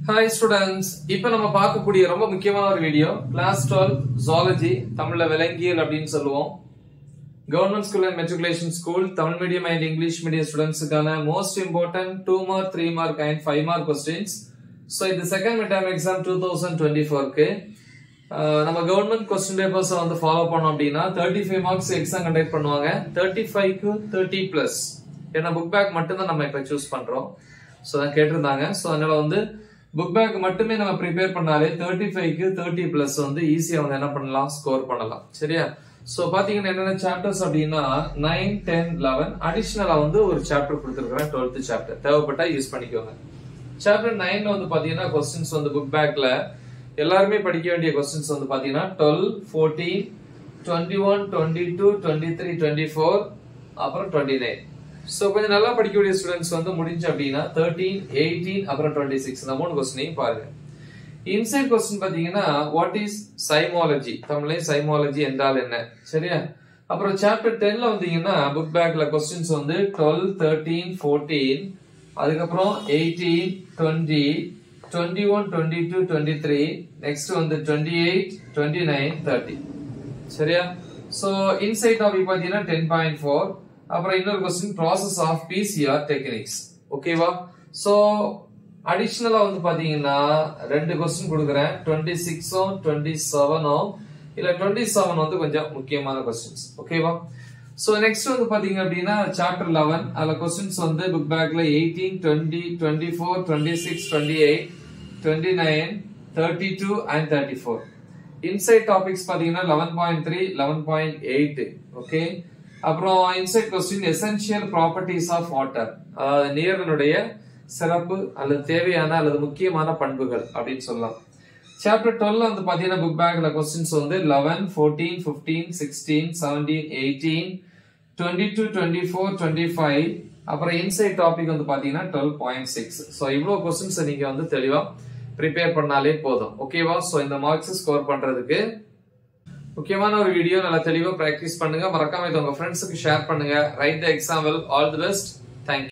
hi students இப்போ நம்ம பார்க்கக்கூடிய ரொம்ப முக்கியமான ஒரு வீடியோ கிளாஸ் டுவெல் ஜாலஜி தமிழ்ல விலங்கியல் அப்படின்னு சொல்லுவோம் government school and matriculation school Tamil medium and English medium ஸ்டூடெண்ட்ஸுக்கான most important two mark three mark and five mark questions so இது second mid term exam two thousand twenty ஃபோர்க்கு நம்ம government question papers வந்து follow பண்ணோம் அப்படின்னா thirty five marks exam conduct பண்ணுவாங்க thirty ஃபைவ்க்கு thirty plus ஏன்னா புக் பேக் மட்டும்தான் நம்ம இப்போ சூஸ் பண்றோம் ஸோ தான் கேட்டிருந்தாங்க ஸோ அதனால வந்து புக் பேக் மட்டுமே நம்ம ப்ரிப்பேர் பண்ணாலே தேர்ட்டி ஃபைவ்க்கு தேர்ட்டி பிளஸ் வந்து ஈஸியாக வந்து என்ன பண்ணலாம் ஸ்கோர் பண்ணலாம் சரியா ஸோ பார்த்தீங்கன்னா என்னென்ன சாப்டர்ஸ் அப்படின்னா நைன் டென் லெவன் அடிஷ்னலாக வந்து ஒரு சாப்டர் கொடுத்துருக்குறேன் டுவெல்த் சாப்டர் தேவைப்பட்டா யூஸ் பண்ணிக்கோங்க சாப்டர் நைன்ல வந்து பாத்தீங்கன்னா கொஸ்டின்ஸ் வந்து புக் பேக்ல எல்லாருமே படிக்க வேண்டிய கொஸ்டின்ஸ் வந்து பாத்தீங்கன்னா twelve fourteen twenty one twenty two twenty three twenty four அப்புறம் டுவெண்ட்டி நைன் ஸோ கொஞ்சம் நல்லா படிக்கக்கூடிய ஸ்டூடெண்ட்ஸ் வந்து முடிஞ்சு அப்படின்னா தேர்ட்டீன் எயிட்டீன் அப்புறம் டுவெண்ட்டி சிக்ஸ் இந்த மூணு கொஸ்டினையும் பாருங்க இன்சைட் கொஸ்டின் பாத்தீங்கன்னா வாட் இஸ் சைமாலஜி தமிழ்ல சைமாலஜி என்றால் என்ன சரியா அப்புறம் சாப்டர் டென்ல வந்தீங்கன்னா புக் பேக்ல கொஸ்டின்ஸ் வந்து டுவெல் தேர்ட்டீன் ஃபோர்டீன் அதுக்கப்புறம் eighteen twenty twenty one twenty two twenty three next வந்து twenty eight twenty nine thirty சரியா ஸோ இன்சைட் டாபிக் பார்த்தீங்கன்னா டென் பாயிண்ட் ஃபோர் அப்புறம் இன்னொரு question process of PCR techniques ஓகேவா ஸோ அடிஷ்னலா வந்து பாத்தீங்கன்னா ரெண்டு கொஸ்டின் கொடுக்குறேன் டுவெண்ட்டி சிக்ஸும் டுவெண்ட்டி செவனும் இல்ல டுவெண்ட்டி செவன் வந்து கொஞ்சம் முக்கியமான கொஸ்டின்ஸ் ஓகேவா சோ நெக்ஸ்ட் வந்து பாத்தீங்க அப்படின்னா சாப்டர் லெவன் அதுல கொஸ்டின்ஸ் வந்து புக் பேக்ல eighteen twenty twenty four twenty six twenty eight twenty nine thirty two and thirty four inside topics பாத்தீங்கன்னா eleven point three eleven point eight okay அப்புறம் inside question essential properties of water நீரினுடைய சிறப்பு அல்லது தேவையான அல்லது முக்கியமான பண்புகள் அப்படின்னு சொல்லலாம் சாப்டர் டுவெல் வந்து பாத்தீங்கன்னா புக் பேக்ல கொஸ்டின்ஸ் வந்து eleven fourteen fifteen sixteen seventeen eighteen twenty two twenty four twenty five அப்புறம் இன்சைட் டாபிக் வந்து பாத்தீங்கன்னா டுவெல் பாயிண்ட் சிக்ஸ் ஸோ இவ்வளவு கொஸ்டின்ஸ் நீங்க வந்து தெளிவா ப்ரிப்பேர் பண்ணாலே போதும் ஓகேவா ஸோ இந்த மார்க்ஸ் ஸ்கோர் பண்றதுக்கு முக்கியமான ஒரு வீடியோ நல்லா தெளிவா பிராக்டிஸ் பண்ணுங்க மறக்காம இதை உங்க ஃப்ரெண்ட்ஸுக்கு ஷேர் பண்ணுங்க write the example all the best